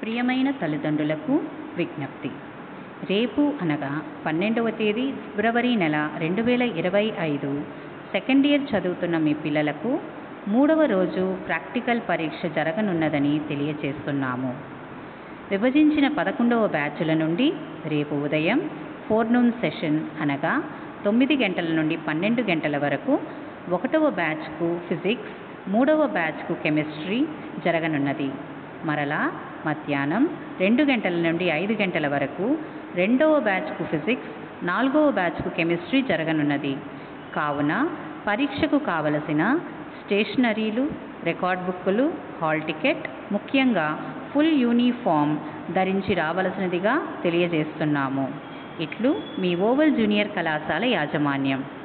ప్రియమైన తల్లిదండ్రులకు విజ్ఞప్తి రేపు అనగా పన్నెండవ తేదీ ఫిబ్రవరి నెల రెండు వేల ఇరవై ఐదు సెకండ్ ఇయర్ చదువుతున్న మీ పిల్లలకు మూడవ రోజు ప్రాక్టికల్ పరీక్ష జరగనున్నదని తెలియచేస్తున్నాము విభజించిన పదకొండవ బ్యాచుల నుండి రేపు ఉదయం ఫోర్నూన్ సెషన్ అనగా తొమ్మిది గంటల నుండి పన్నెండు గంటల వరకు ఒకటవ బ్యాచ్కు ఫిజిక్స్ మూడవ బ్యాచ్కు కెమిస్ట్రీ జరగనున్నది మరలా మధ్యాహ్నం రెండు గంటల నుండి ఐదు గంటల వరకు రెండవ బ్యాచ్కు ఫిజిక్స్ నాలుగవ బ్యాచ్కు కెమిస్ట్రీ జరగనున్నది కావున పరీక్షకు కావలసిన స్టేషనరీలు రికార్డ్ బుక్కులు హాల్ టికెట్ ముఖ్యంగా ఫుల్ యూనిఫామ్ ధరించి రావలసినదిగా తెలియజేస్తున్నాము ఇట్లు మీ ఓవల్ జూనియర్ కళాశాల యాజమాన్యం